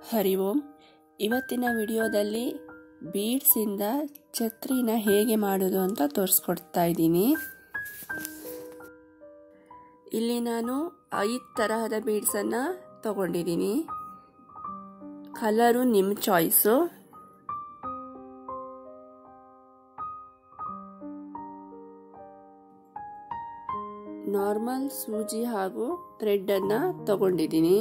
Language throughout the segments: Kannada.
ಹರಿ ಓಂ ಇವತ್ತಿನ ವಿಡಿಯೋದಲ್ಲಿ ಬೀಡ್ಸಿಂದ ಛತ್ರಿನ ಹೇಗೆ ಮಾಡೋದು ಅಂತ ತೋರಿಸ್ಕೊಡ್ತಾ ಇದ್ದೀನಿ ಇಲ್ಲಿ ನಾನು ಐದು ತರಹದ ಬೀಡ್ಸನ್ನು ತಗೊಂಡಿದ್ದೀನಿ ಕಲರು ನಿಮ್ಮ ಚಾಯ್ಸು ನಾರ್ಮಲ್ ಸೂಜಿ ಹಾಗೂ ಥ್ರೆಡ್ಡನ್ನು ತಗೊಂಡಿದ್ದೀನಿ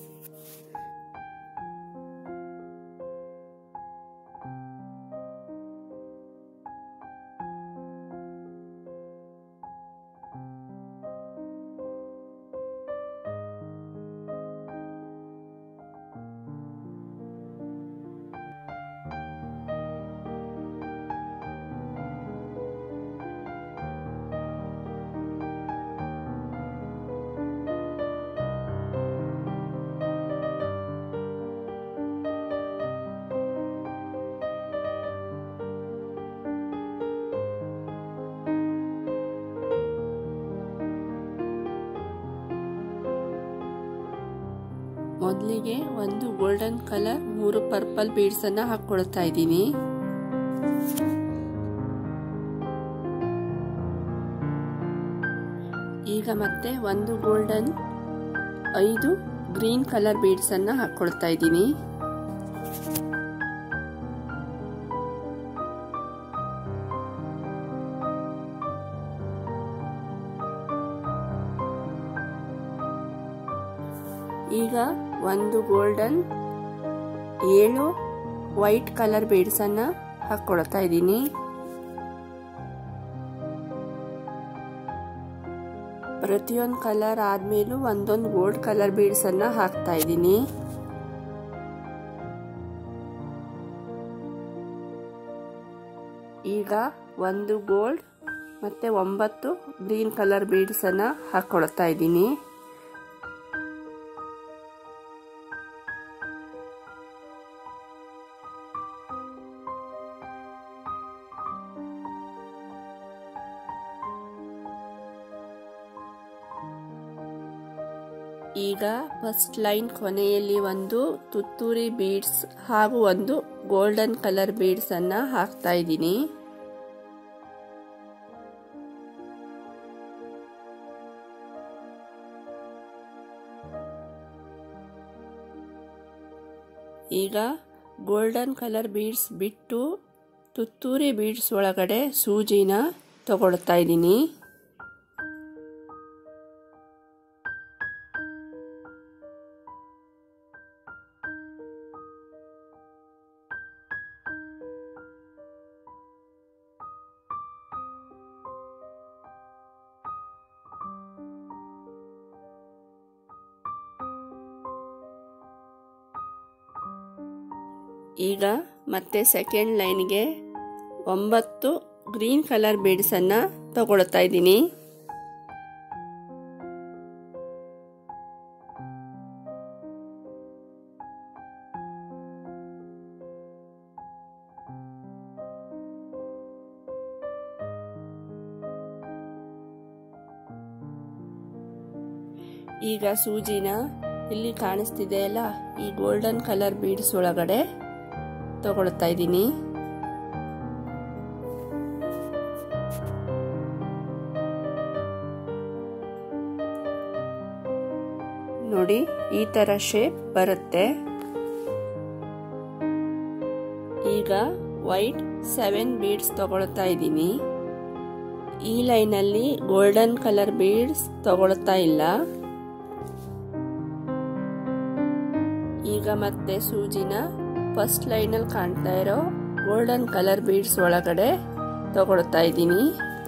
ಮೊದಲಿಗೆ ಒಂದು ಗೋಲ್ಡನ್ ಕಲರ್ ಮೂರು ಪರ್ಪಲ್ ಬೀಡ್ಸ್ ಅನ್ನ ಹಾಕೊಳ್ತಾ ಇದ್ದೀನಿ ಈಗ ಮತ್ತೆ ಒಂದು ಗೋಲ್ಡನ್ ಐದು ಗ್ರೀನ್ ಕಲರ್ ಬೀಡ್ಸ್ ಅನ್ನ ಹಾಕೊಳ್ತಾ ಇದ್ದೀನಿ ಈಗ ಒಂದು ಗೋಲ್ಡನ್ ಏಳು ವೈಟ್ ಕಲರ್ ಬೀಡ್ಸ್ ಅನ್ನ ಹಾಕೊಳ್ತಾ ಇದ್ದೀನಿ ಪ್ರತಿಯೊಂದು ಕಲರ್ ಆದ್ಮೇಲೂ ಒಂದೊಂದು ಗೋಲ್ಡ್ ಕಲರ್ ಬೀಡ್ಸ್ ಅನ್ನ ಹಾಕ್ತಾ ಇದ್ದೀನಿ ಈಗ ಒಂದು ಗೋಲ್ಡ್ ಮತ್ತೆ ಒಂಬತ್ತು ಗ್ರೀನ್ ಕಲರ್ ಬೀಡ್ಸ್ ಅನ್ನ ಹಾಕೊಳ್ತಾ ಇದ್ದೀನಿ ಈಗ ಫಸ್ಟ್ ಲೈನ್ ಕೊನೆಯಲ್ಲಿ ಒಂದು ತುತ್ತೂರಿ ಬೀಡ್ಸ್ ಹಾಗೂ ಒಂದು ಗೋಲ್ಡನ್ ಕಲರ್ ಬೀಡ್ಸ್ ಅನ್ನ ಹಾಕ್ತಾ ಇದ್ದೀನಿ ಈಗ ಗೋಲ್ಡನ್ ಕಲರ್ ಬೀಡ್ಸ್ ಬಿಟ್ಟು ತುತ್ತೂರಿ ಬೀಡ್ಸ್ ಒಳಗಡೆ ಸೂಜಿನ ತಗೊಳ್ತಾ ಇದ್ದೀನಿ ಈಗ ಮತ್ತೆ ಸೆಕೆಂಡ್ ಲೈನ್ಗೆ ಒಂಬತ್ತು ಗ್ರೀನ್ ಕಲರ್ ಬೀಡ್ಸನ್ನು ತಗೊಳ್ತಾ ಇದ್ದೀನಿ ಈಗ ಸೂಜಿನ ಇಲ್ಲಿ ಕಾಣಿಸ್ತಿದೆ ಅಲ್ಲ ಈ ಗೋಲ್ಡನ್ ಕಲರ್ ಬೀಡ್ಸ್ ಒಳಗಡೆ ತಗೊಳ್ತಾ ಇದ್ದೀನಿ ನೋಡಿ ಈ ತರ ಶೇಪ್ ಬರುತ್ತೆ ಈಗ ವೈಟ್ ಸೆವೆನ್ ಬೀಡ್ಸ್ ತಗೊಳ್ತಾ ಇದ್ದೀನಿ ಈ ಲೈನಲ್ಲಿ ಗೋಲ್ಡನ್ ಕಲರ್ ಬೀಡ್ಸ್ ತಗೊಳ್ತಾ ಇಲ್ಲ ಈಗ ಮತ್ತೆ ಸೂಜಿನ ಫಸ್ಟ್ ಲೈನಲ್ಲಿ ಕಾಣ್ತಾ ಇರೋ ಗೋಲ್ಡನ್ ಕಲರ್ ಬೀಡ್ಸ್ ಒಳಗಡೆ ತಗೊಳ್ತಾ ಇದ್ದೀನಿ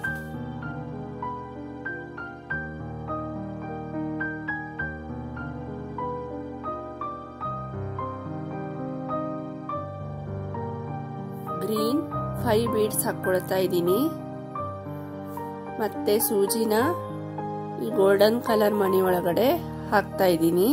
ಗ್ರೀನ್ ಫೈವ್ ಬೀಡ್ಸ್ ಹಾಕೊಳ್ತಾ ಇದ್ದೀನಿ ಮತ್ತೆ ಸೂಜಿನ ಈ ಗೋಲ್ಡನ್ ಕಲರ್ ಮಣಿ ಒಳಗಡೆ ಹಾಕ್ತಾ ಇದ್ದೀನಿ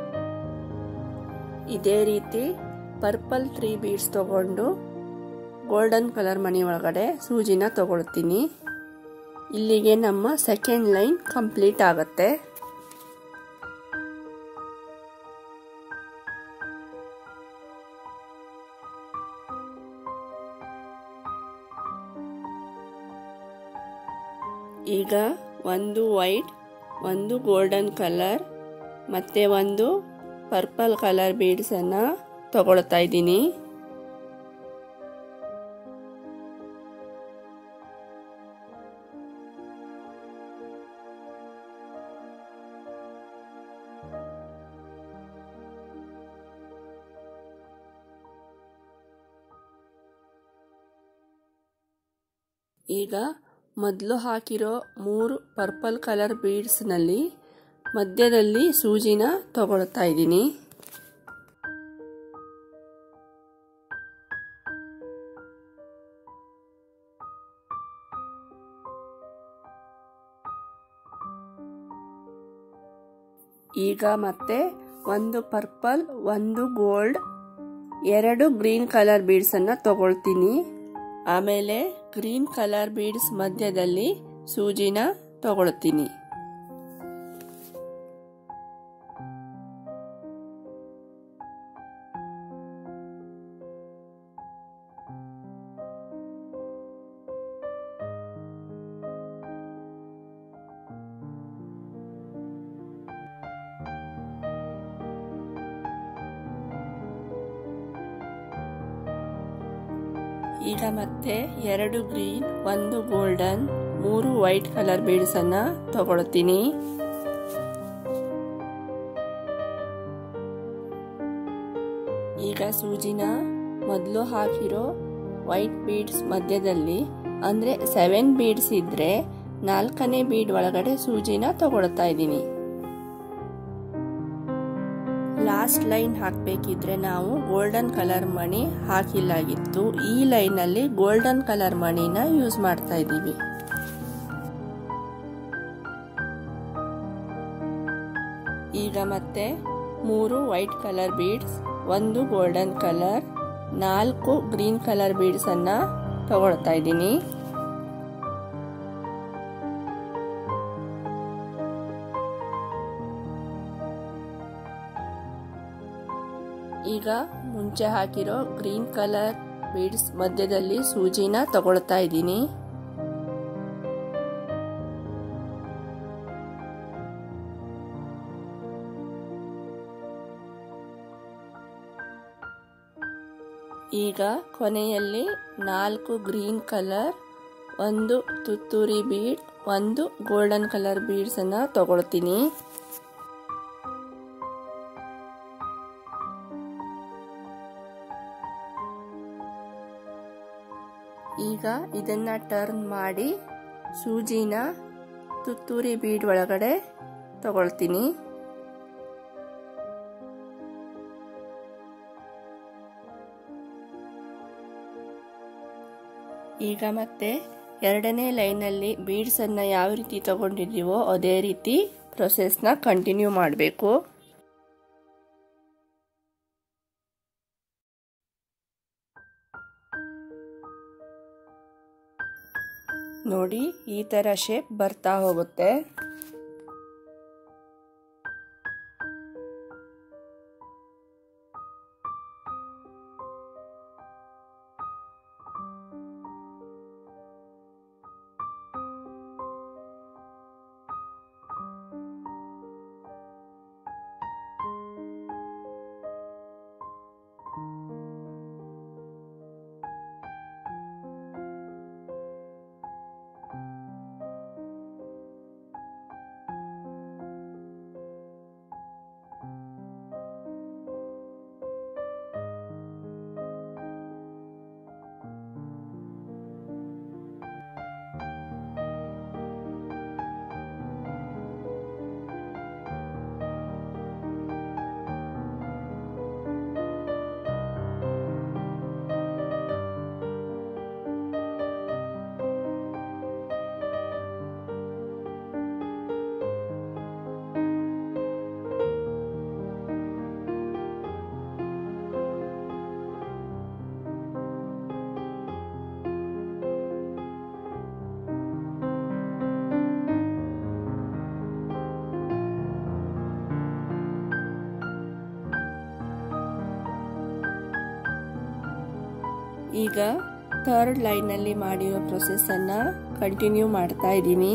ಇದೇ ರೀತಿ ಪರ್ಪಲ್ ತ್ರೀ ಬೀಡ್ಸ್ ತಗೊಂಡು ಗೋಲ್ಡನ್ ಕಲರ್ ಮಣಿ ಒಳಗಡೆ ಸೂಜಿನ ತಗೊಳ್ತೀನಿ ಇಲ್ಲಿಗೆ ನಮ್ಮ ಸೆಕೆಂಡ್ ಲೈನ್ ಕಂಪ್ಲೀಟ್ ಆಗುತ್ತೆ ಈಗ ಒಂದು ವೈಟ್ ಒಂದು ಗೋಲ್ಡನ್ ಕಲರ್ ಮತ್ತು ಒಂದು ಪರ್ಪಲ್ ಕಲರ್ ಬೀಡ್ಸನ್ನು ತಗೊಳ್ತಾ ಇದ್ದೀನಿ ಈಗ ಮೊದಲು ಹಾಕಿರೋ ಮೂರು ಪರ್ಪಲ್ ಕಲರ್ ಬೀಡ್ಸ್ನಲ್ಲಿ ಮಧ್ಯದಲ್ಲಿ ಸೂಜಿನ ತಗೊಳ್ತಾ ಇದ್ದೀನಿ ಈಗ ಮತ್ತೆ ಒಂದು ಪರ್ಪಲ್ ಒಂದು ಗೋಲ್ಡ್ ಎರಡು ಗ್ರೀನ್ ಕಲರ್ ಬೀಡ್ಸನ್ನು ತಗೊಳ್ತೀನಿ ಆಮೇಲೆ ಗ್ರೀನ್ ಕಲರ್ ಬೀಡ್ಸ್ ಮಧ್ಯದಲ್ಲಿ ಸೂಜಿನ ತಗೊಳ್ತೀನಿ ಈಗ ಮತ್ತೆ ಎರಡು ಗ್ರೀನ್ ಒಂದು ಗೋಲ್ಡನ್ ಮೂರು ವೈಟ್ ಕಲರ್ ಬೀಡ್ಸ್ ಅನ್ನ ತಗೊಳ್ತೀನಿ ಈಗ ಸೂಜಿನ ಮೊದಲು ಹಾಕಿರೋ ವೈಟ್ ಬೀಡ್ಸ್ ಮಧ್ಯದಲ್ಲಿ ಅಂದ್ರೆ ಸೆವೆನ್ ಬೀಡ್ಸ್ ಇದ್ರೆ ನಾಲ್ಕನೇ ಬೀಡ್ ಒಳಗಡೆ ಸೂಜಿನ ತಗೊಳ್ತಾ ಇದ್ದೀನಿ ಲಾಸ್ಟ್ ಲೈನ್ ಹಾಕಬೇಕಿದ್ರೆ ನಾವು ಗೋಲ್ಡನ್ ಕಲರ್ ಮಣಿ ಹಾಕಿಲ್ಲಾಗಿತ್ತು ಈ ಲೈನಲ್ಲಿ ಗೋಲ್ಡನ್ ಕಲರ್ ಮಣಿನ ಯೂಸ್ ಮಾಡ್ತಾ ಇದ್ದೀವಿ ಈಗ ಮತ್ತೆ ಮೂರು ವೈಟ್ ಕಲರ್ ಬೀಡ್ಸ್ ಒಂದು ಗೋಲ್ಡನ್ ಕಲರ್ ನಾಲ್ಕು ಗ್ರೀನ್ ಕಲರ್ ಬೀಡ್ಸ್ ಅನ್ನ ತಗೊಳ್ತಾ ಇದ್ದೀನಿ ಈಗ ಮುಂಚೆ ಹಾಕಿರೋ ಗ್ರೀನ್ ಕಲರ್ ಬೀಡ್ಸ್ ಮಧ್ಯದಲ್ಲಿ ಸೂಜಿನ ತಗೊಳ್ತಾ ಇದ್ದೀನಿ ಈಗ ಕೊನೆಯಲ್ಲಿ ನಾಲ್ಕು ಗ್ರೀನ್ ಕಲರ್ ಒಂದು ತುತ್ತೂರಿ ಬೀಡ್ ಒಂದು ಗೋಲ್ಡನ್ ಕಲರ್ ಬೀಡ್ಸ್ ಅನ್ನ ತಗೊಳ್ತೀನಿ ಈಗ ಇದನ್ನ ಟರ್ನ್ ಮಾಡಿ ಸೂಜಿನ ತುತ್ತೂರಿ ಬೀಡ್ ಒಳಗಡೆ ತಗೊಳ್ತೀನಿ ಈಗ ಮತ್ತೆ ಎರಡನೇ ಲೈನಲ್ಲಿ ಬೀಡ್ಸ್ ಅನ್ನ ಯಾವ ರೀತಿ ತಗೊಂಡಿದ್ದೀವೋ ಅದೇ ರೀತಿ ಪ್ರೊಸೆಸ್ನ ಕಂಟಿನ್ಯೂ ಮಾಡಬೇಕು ನೋಡಿ ಈ ತರ ಶೇಪ್ ಬರ್ತಾ ಹೋಗುತ್ತೆ ಈಗ ಥರ್ಡ್ ಲೈನಲ್ಲಿ ಮಾಡಿರೋ ಪ್ರೊಸೆಸನ್ನು ಕಂಟಿನ್ಯೂ ಮಾಡ್ತಾ ಇದ್ದೀನಿ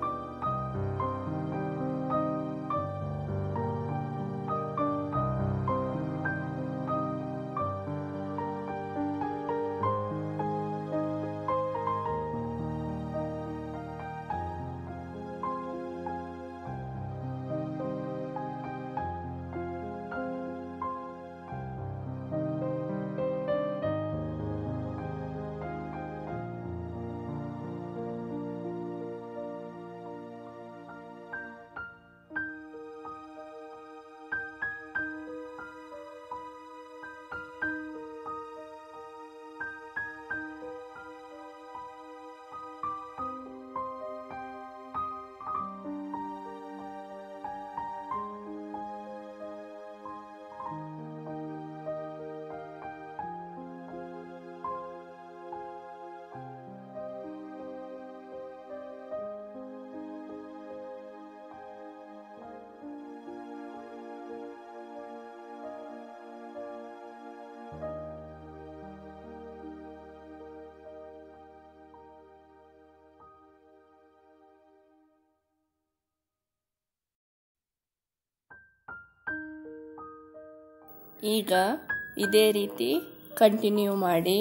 ಈಗ ಇದೇ ರೀತಿ ಕಂಟಿನ್ಯೂ ಮಾಡಿ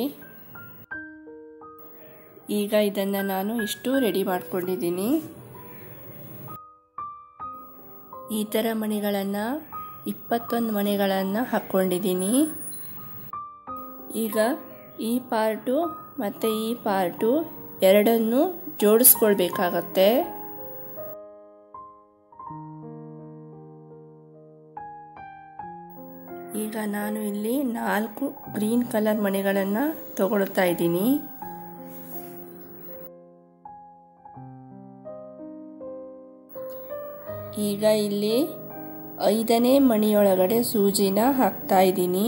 ಈಗ ಇದನ್ನು ನಾನು ಇಷ್ಟು ರೆಡಿ ಮಾಡ್ಕೊಂಡಿದ್ದೀನಿ ಈ ಥರ ಮಣಿಗಳನ್ನು ಇಪ್ಪತ್ತೊಂದು ಮಣಿಗಳನ್ನು ಹಾಕ್ಕೊಂಡಿದ್ದೀನಿ ಈಗ ಈ ಪಾರ್ಟು ಮತ್ತು ಈ ಪಾರ್ಟು ಎರಡನ್ನು ಜೋಡಿಸ್ಕೊಳ್ಬೇಕಾಗತ್ತೆ ಈಗ ನಾನು ಇಲ್ಲಿ ನಾಲ್ಕು ಗ್ರೀನ್ ಕಲರ್ ಮಣಿಗಳನ್ನು ತಗೊಳ್ತಾ ಇದ್ದೀನಿ ಈಗ ಇಲ್ಲಿ ಐದನೇ ಮಣಿಯೊಳಗಡೆ ಸೂಜಿನ ಹಾಕ್ತಾ ಇದ್ದೀನಿ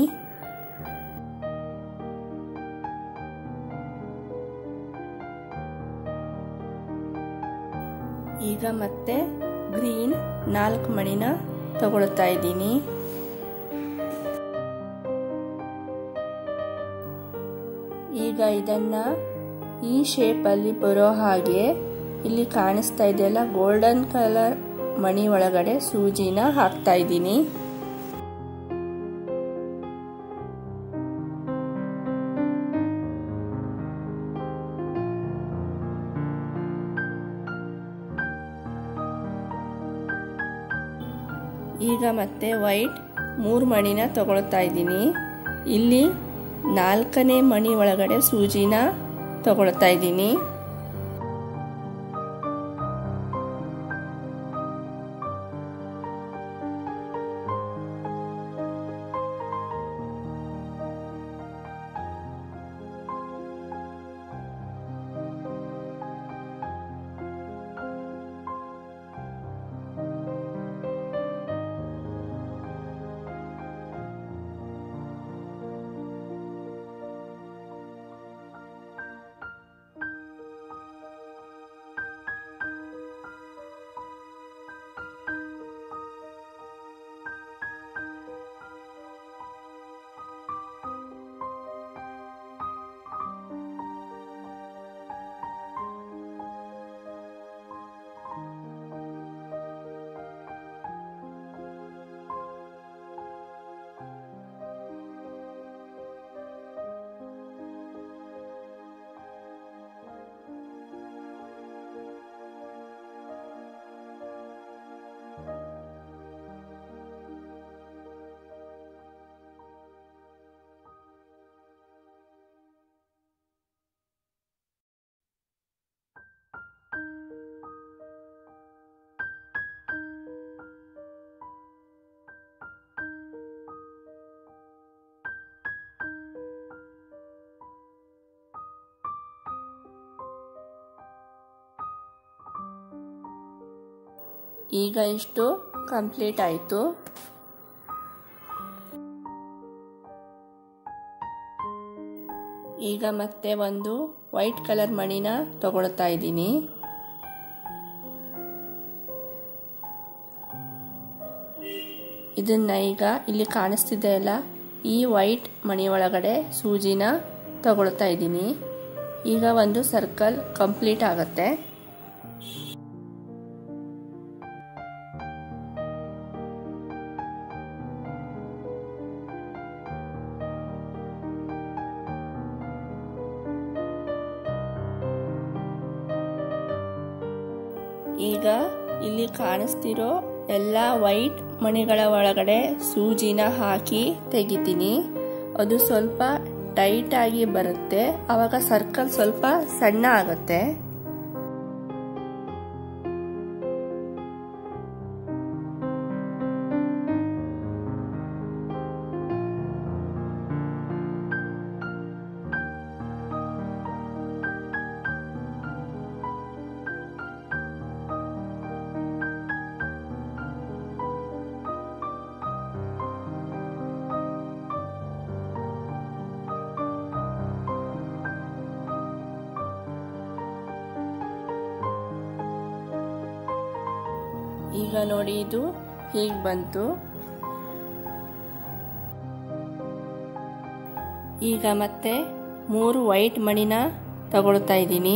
ಈಗ ಮತ್ತೆ ಗ್ರೀನ್ ನಾಲ್ಕು ಮಣಿನ ತಗೊಳ್ತಾ ಇದ್ದೀನಿ ಈಗ ಇದನ್ನ ಈ ಶೇಪಲ್ಲಿ ಬರೋ ಹಾಗೆ ಇಲ್ಲಿ ಕಾಣಿಸ್ತಾ ಇದೆಯಲ್ಲ ಗೋಲ್ಡನ್ ಕಲರ್ ಮಣಿ ಒಳಗಡೆ ಸೂಜಿನ ಹಾಕ್ತಾ ಇದ್ದೀನಿ ಈಗ ಮತ್ತೆ ವೈಟ್ ಮೂರು ಮಣಿನ ತಗೊಳ್ತಾ ಇದ್ದೀನಿ ಇಲ್ಲಿ ನಾಲ್ಕನೇ ಮಣಿ ಒಳಗಡೆ ಸೂಜಿನ ತಗೊಳ್ತಾ ಇದ್ದೀನಿ ಈಗ ಇಷ್ಟು ಕಂಪ್ಲೀಟ್ ಆಯಿತು ಈಗ ಮತ್ತೆ ಒಂದು ವೈಟ್ ಕಲರ್ ಮಣಿನ ತಗೊಳ್ತಾ ಇದ್ದೀನಿ ಇದನ್ನ ಈಗ ಇಲ್ಲಿ ಕಾಣಿಸ್ತಿದೆ ಅಲ್ಲ ಈ ವೈಟ್ ಮಣಿ ಒಳಗಡೆ ಸೂಜಿನ ತಗೊಳ್ತಾ ಇದ್ದೀನಿ ಈಗ ಒಂದು ಸರ್ಕಲ್ ಕಂಪ್ಲೀಟ್ ಆಗುತ್ತೆ ಈಗ ಇಲ್ಲಿ ಕಾಣಿಸ್ತಿರೋ ಎಲ್ಲ ವೈಟ್ ಮಣಿಗಳ ಒಳಗಡೆ ಸೂಜಿನ ಹಾಕಿ ತೆಗಿತೀನಿ ಅದು ಸ್ವಲ್ಪ ಟೈಟ್ ಆಗಿ ಬರುತ್ತೆ ಅವಾಗ ಸರ್ಕಲ್ ಸ್ವಲ್ಪ ಸಣ್ಣ ಆಗುತ್ತೆ ಈಗ ನೋಡಿ ಇದು ಹೀಗೆ ಬಂತು ಈಗ ಮತ್ತೆ ಮೂರು ವೈಟ್ ಮಣಿನ ತಗೊಳ್ತಾ ಇದ್ದೀನಿ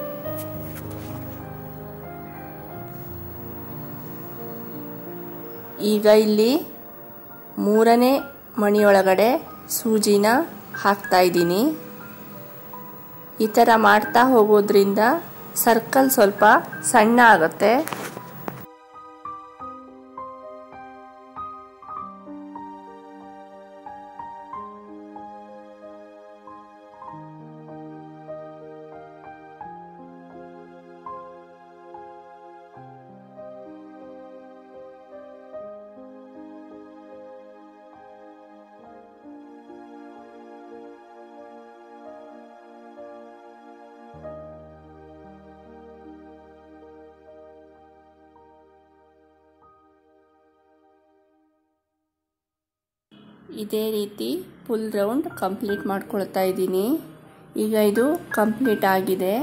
ಈಗ ಇಲ್ಲಿ ಮೂರನೇ ಮಣಿಯೊಳಗಡೆ ಸೂಜಿನ ಹಾಕ್ತಾ ಇದ್ದೀನಿ ಈ ಥರ ಮಾಡ್ತಾ ಹೋಗೋದ್ರಿಂದ ಸರ್ಕಲ್ ಸ್ವಲ್ಪ ಸಣ್ಣ ಆಗುತ್ತೆ ಇದೇ ರೀತಿ ಫುಲ್ ರೌಂಡ್ ಕಂಪ್ಲೀಟ್ ಮಾಡ್ಕೊಳ್ತಾ ಇದ್ದೀನಿ ಈಗ ಇದು ಕಂಪ್ಲೀಟ್ ಆಗಿದೆ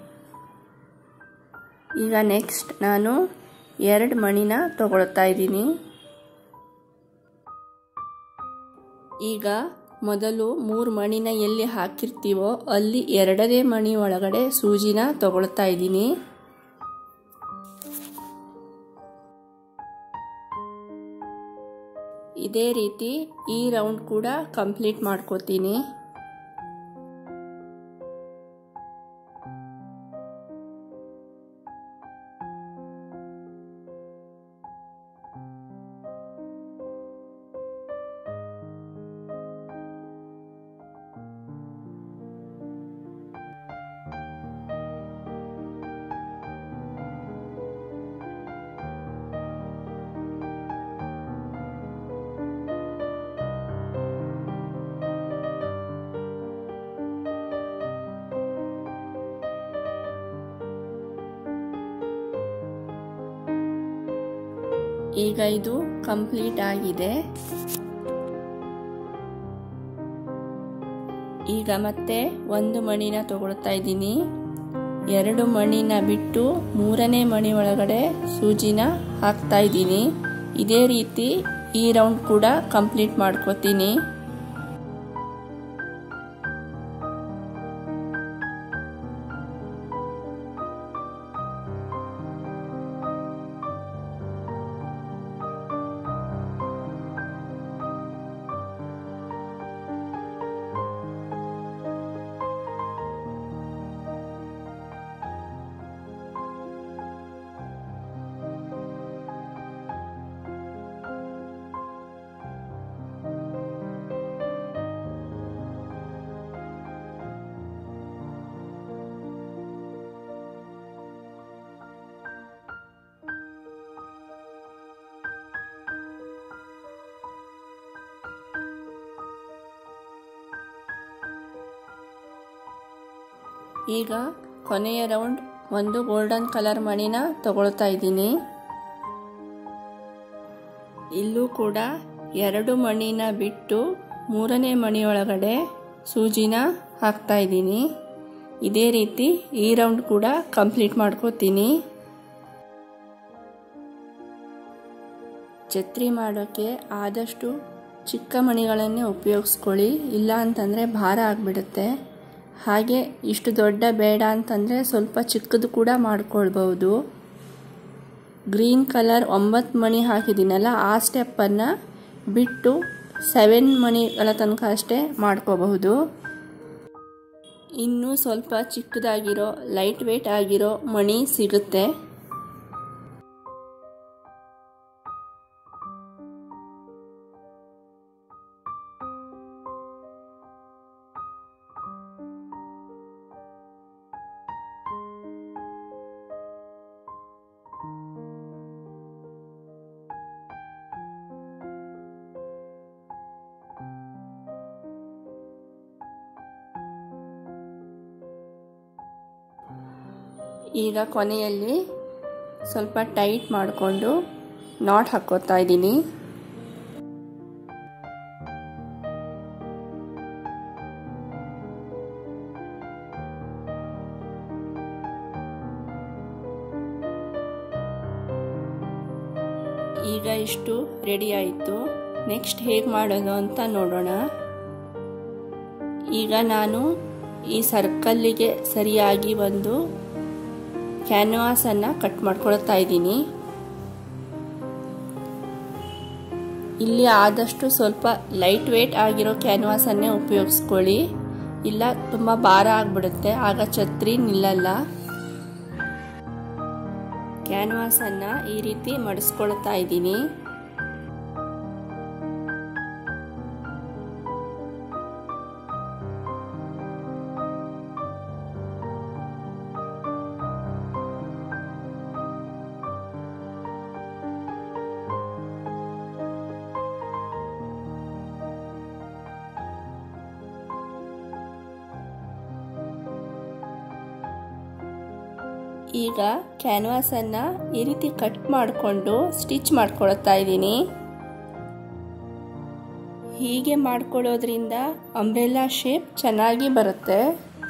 ಈಗ ನೆಕ್ಸ್ಟ್ ನಾನು ಎರಡು ಮಣಿನ ತಗೊಳ್ತಾ ಇದ್ದೀನಿ ಈಗ ಮೊದಲು ಮೂರು ಮಣಿನ ಎಲ್ಲಿ ಹಾಕಿರ್ತೀವೋ ಅಲ್ಲಿ ಎರಡನೇ ಮಣಿ ಒಳಗಡೆ ಸೂಜಿನ ತಗೊಳ್ತಾ ಇದ್ದೀನಿ ಇದೇ ರೀತಿ ಈ ರೌಂಡ್ ಕೂಡ ಕಂಪ್ಲೀಟ್ ಮಾಡ್ಕೋತೀನಿ ಈಗ ಇದು ಕಂಪ್ಲೀಟ್ ಆಗಿದೆ ಈಗ ಮತ್ತೆ ಒಂದು ಮಣಿನ ತಗೊಳ್ತಾ ಇದ್ದೀನಿ ಎರಡು ಮಣಿನ ಬಿಟ್ಟು ಮೂರನೇ ಮಣಿ ಒಳಗಡೆ ಸೂಜಿನ ಹಾಕ್ತಾ ಇದ್ದೀನಿ ಇದೇ ರೀತಿ ಈ ರೌಂಡ್ ಕೂಡ ಕಂಪ್ಲೀಟ್ ಮಾಡ್ಕೋತೀನಿ ಈಗ ಕೊನೆಯ ರೌಂಡ್ ಒಂದು ಗೋಲ್ಡನ್ ಕಲರ್ ಮಣಿನ ತಗೊಳ್ತಾ ಇದ್ದೀನಿ ಇಲ್ಲೂ ಕೂಡ ಎರಡು ಮಣಿನ ಬಿಟ್ಟು ಮೂರನೇ ಮಣಿಯೊಳಗಡೆ ಸೂಜಿನ ಹಾಕ್ತಾ ಇದ್ದೀನಿ ಇದೇ ರೀತಿ ಈ ರೌಂಡ್ ಕೂಡ ಕಂಪ್ಲೀಟ್ ಮಾಡ್ಕೋತೀನಿ ಛತ್ರಿ ಮಾಡೋಕ್ಕೆ ಆದಷ್ಟು ಚಿಕ್ಕ ಮಣಿಗಳನ್ನೇ ಉಪಯೋಗಿಸ್ಕೊಳ್ಳಿ ಇಲ್ಲ ಅಂತಂದರೆ ಭಾರ ಆಗಿಬಿಡುತ್ತೆ ಹಾಗೆ ಇಷ್ಟು ದೊಡ್ಡ ಬೇಡ ಅಂತಂದರೆ ಸ್ವಲ್ಪ ಚಿಕ್ಕದು ಕೂಡ ಮಾಡ್ಕೊಳ್ಬೋದು ಗ್ರೀನ್ ಕಲರ್ ಒಂಬತ್ತು ಮಣಿ ಹಾಕಿದ್ದೀನಲ್ಲ ಆ ಸ್ಟೆಪ್ಪನ್ನು ಬಿಟ್ಟು ಸೆವೆನ್ ಮಣಿಗಳ ತನಕ ಅಷ್ಟೇ ಮಾಡ್ಕೋಬಹುದು ಇನ್ನೂ ಸ್ವಲ್ಪ ಚಿಕ್ಕದಾಗಿರೋ ಲೈಟ್ ವೇಟ್ ಆಗಿರೋ ಮಣಿ ಸಿಗುತ್ತೆ ಈಗ ಕೊನೆಯಲ್ಲಿ ಸ್ವಲ್ಪ ಟೈಟ್ ಮಾಡಿಕೊಂಡು ನಾಟ್ ಹಾಕೋತಾ ಇದ್ದೀನಿ ಈಗ ಇಷ್ಟು ರೆಡಿ ಆಯಿತು ನೆಕ್ಸ್ಟ್ ಹೇಗೆ ಮಾಡೋದು ಅಂತ ನೋಡೋಣ ಈಗ ನಾನು ಈ ಸರ್ಕಲ್ಲಿಗೆ ಸರಿಯಾಗಿ ಒಂದು ಕ್ಯಾನ್ವಾಸನ್ನು ಕಟ್ ಮಾಡ್ಕೊಳ್ತಾ ಇದ್ದೀನಿ ಇಲ್ಲಿ ಆದಷ್ಟು ಸ್ವಲ್ಪ ಲೈಟ್ ವೇಟ್ ಆಗಿರೋ ಕ್ಯಾನ್ವಾಸನ್ನೇ ಉಪಯೋಗಿಸ್ಕೊಳ್ಳಿ ಇಲ್ಲ ತುಂಬ ಭಾರ ಆಗಿಬಿಡುತ್ತೆ ಆಗ ಛತ್ರಿ ನಿಲ್ಲಲ್ಲ ಕ್ಯಾನ್ವಾಸನ್ನು ಈ ರೀತಿ ಮಡಿಸ್ಕೊಳ್ತಾ ಇದ್ದೀನಿ ಈಗ ಕ್ಯಾನ್ವಾಸನ್ನು ಈ ರೀತಿ ಕಟ್ ಮಾಡಿಕೊಂಡು ಸ್ಟಿಚ್ ಮಾಡ್ಕೊಳ್ತಾ ಇದ್ದೀನಿ ಹೀಗೆ ಮಾಡ್ಕೊಳ್ಳೋದ್ರಿಂದ ಅಂಬ್ರೆಲಾ ಶೇಪ್ ಚೆನ್ನಾಗಿ ಬರುತ್ತೆ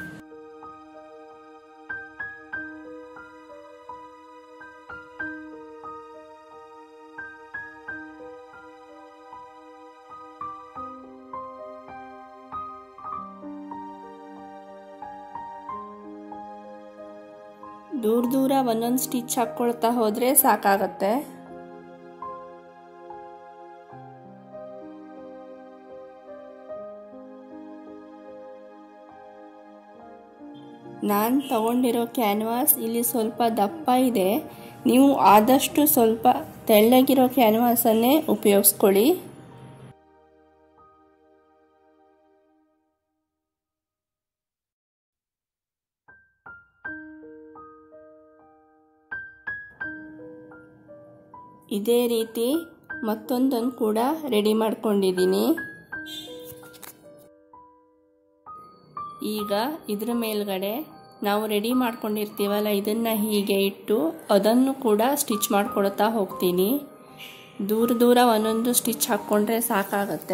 ದೂರ ದೂರ ಒಂದೊಂದು ಸ್ಟಿಚ್ ಹಾಕ್ಕೊಳ್ತಾ ಹೋದರೆ ಸಾಕಾಗತ್ತೆ ನಾನು ತಗೊಂಡಿರೋ ಕ್ಯಾನ್ವಾಸ್ ಇಲ್ಲಿ ಸ್ವಲ್ಪ ದಪ್ಪ ಇದೆ ನೀವು ಆದಷ್ಟು ಸ್ವಲ್ಪ ತೆಳ್ಳಗಿರೋ ಕ್ಯಾನ್ವಾಸನ್ನೇ ಉಪಯೋಗಿಸ್ಕೊಳ್ಳಿ ಇದೇ ರೀತಿ ಮತ್ತೊಂದನ್ನು ಕೂಡ ರೆಡಿ ಮಾಡ್ಕೊಂಡಿದ್ದೀನಿ ಈಗ ಇದ್ರ ಮೇಲ್ಗಡೆ ನಾವು ರೆಡಿ ಮಾಡ್ಕೊಂಡಿರ್ತೀವಲ್ಲ ಇದನ್ನು ಹೀಗೆ ಇಟ್ಟು ಅದನ್ನು ಕೂಡ ಸ್ಟಿಚ್ ಮಾಡ್ಕೊಳ್ತಾ ಹೋಗ್ತೀನಿ ದೂರ ದೂರ ಒಂದೊಂದು ಸ್ಟಿಚ್ ಹಾಕ್ಕೊಂಡ್ರೆ ಸಾಕಾಗತ್ತೆ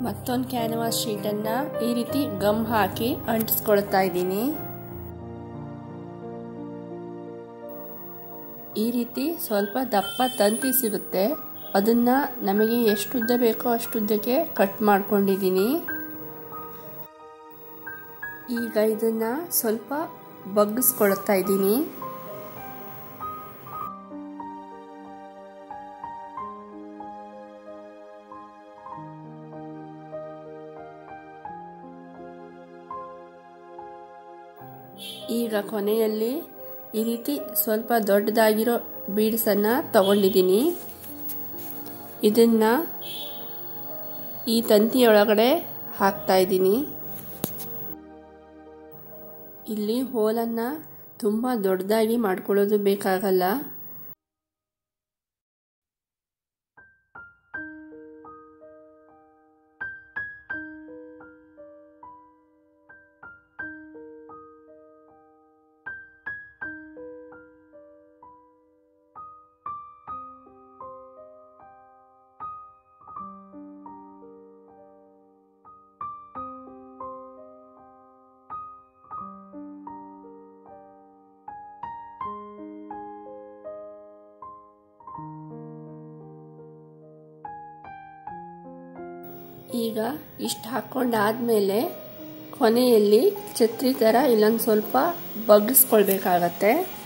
ಮತ್ತೊಂದು ಕ್ಯಾನ್ವಾಸ್ ಶೀಟನ್ನು ಈ ರೀತಿ ಗಮ್ ಹಾಕಿ ಅಂಟಿಸ್ಕೊಳ್ತಾ ಇದ್ದೀನಿ ಈ ರೀತಿ ಸ್ವಲ್ಪ ದಪ್ಪ ತಂತಿ ಸಿಗುತ್ತೆ ಅದನ್ನ ನಮಗೆ ಎಷ್ಟುದ್ದ ಬೇಕೋ ಅಷ್ಟುದ್ದಕ್ಕೆ ಕಟ್ ಮಾಡ್ಕೊಂಡಿದ್ದೀನಿ ಈಗ ಇದನ್ನ ಸ್ವಲ್ಪ ಬಗ್ಗಿಸ್ಕೊಳ್ತಾ ಇದ್ದೀನಿ ಈಗ ಕೊನೆಯಲ್ಲಿ ಈ ರೀತಿ ಸ್ವಲ್ಪ ದೊಡ್ಡದಾಗಿರೋ ಬೀಡ್ಸನ್ನು ತಗೊಂಡಿದ್ದೀನಿ ಇದನ್ನ ಈ ತಂತಿಯೊಳಗಡೆ ಹಾಕ್ತಾ ಇದ್ದೀನಿ ಇಲ್ಲಿ ಹೋಲನ್ನು ತುಂಬ ದೊಡ್ಡದಾಗಿ ಮಾಡ್ಕೊಳ್ಳೋದು ಬೇಕಾಗಲ್ಲ ಈಗ ಇಷ್ಟು ಹಾಕ್ಕೊಂಡಾದ್ಮೇಲೆ ಕೊನೆಯಲ್ಲಿ ಛತ್ರಿ ಥರ ಇಲ್ಲೊಂದು ಸ್ವಲ್ಪ ಬಗ್ಗಿಸ್ಕೊಳ್ಬೇಕಾಗತ್ತೆ